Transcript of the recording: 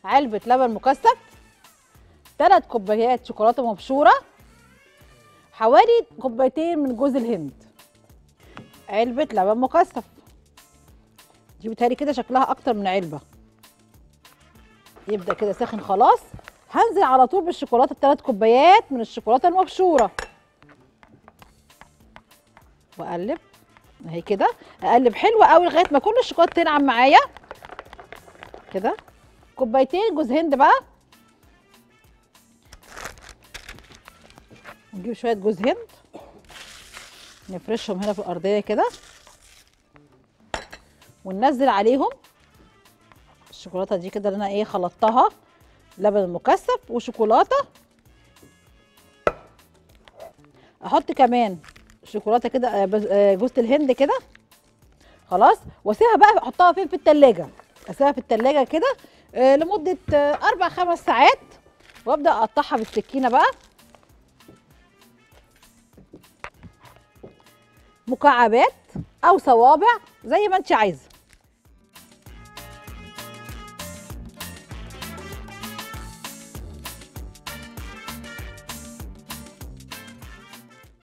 علبه لبن مكثف ثلاث كوبايات شوكولاته مبشوره حوالي كوبايتين من جوز الهند علبه لبن مكثف دي بتهيألي كده شكلها اكتر من علبه يبدا كده ساخن خلاص هنزل على طول بالشوكولاته الثلاث كوبايات من الشوكولاته المبشوره واقلب اهي كده اقلب حلو قوي لغايه ما كل الشوكولاته تنعم معايا كده كوبايتين جوز هند بقى نجيب شويه جوز هند نفرشهم هنا في الارضيه كده وننزل عليهم الشوكولاته دي كده اللي انا ايه خلطتها لبن مكثف وشوكولاته احط كمان شوكولاته كده آه، بز- آه، جوز الهند كده خلاص واسيبها بقى احطها فين في التلاجة اسيبها في التلاجة كده آه، لمده آه، اربع خمس ساعات وابدا اقطعها بالسكينه بقى مكعبات او صوابع زي ما انت عايزه